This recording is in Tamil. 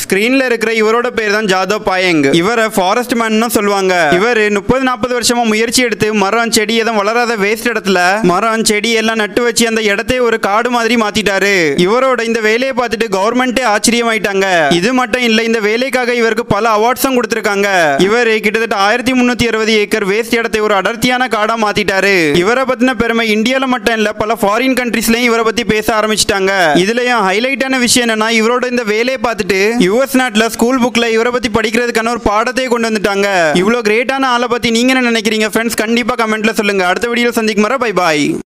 ஸ்கிரீன்ல இருக்கிற இவரோட பேர் தான் ஜாதவ் பாயங் இவரை ஃபாரஸ்ட் மேன் சொல்லுவாங்க இவர் முப்பது நாற்பது வருஷமா முயற்சி எடுத்து மரம் செடி எதுவும் வளராத வேஸ்ட் இடத்துல மரம் செடி எல்லாம் நட்டு வச்சு அந்த இடத்தை ஒரு காடு மாதிரி மாத்திட்டாரு இவரோட இந்த வேலையை பார்த்துட்டு கவர்மெண்டே ஆச்சரியமாயிட்டாங்க இது மட்டும் இல்ல இந்த வேலைக்காக இவருக்கு பல அவார்ட்ஸும் கொடுத்திருக்காங்க இவர் கிட்டத்தட்ட ஆயிரத்தி முன்னூத்தி அறுபது ஏக்கர் வேஸ்ட் இடத்தை ஒரு அடர்த்தியான காடா மாத்திட்டாரு இவரை பத்தின பெருமை இந்தியால மட்டும் இல்ல பல ஃபாரின் கண்ட்ரீஸ்லயும் இவரை பத்தி பேச ஆரம்பிச்சிட்டாங்க இதுலயும் ஹைலைட்டான விஷயம் என்னன்னா இவரோட இந்த வேலையை பார்த்துட்டு யுஎஸ் நாட்டுல ஸ்கூல் புக்ல இவரை பத்தி படிக்கிறதுக்கான ஒரு பாடத்தை கொண்டு வந்துட்டாங்க இவ்வளவு கிரேட்டான ஆளை பத்தி நீங்க என்ன நினைக்கிறீங்க ஃப்ரெண்ட்ஸ் கண்டிப்பா கமெண்ட்ல சொல்லுங்க அடுத்த வீடியோ சந்திக்கும் வர பை பாய்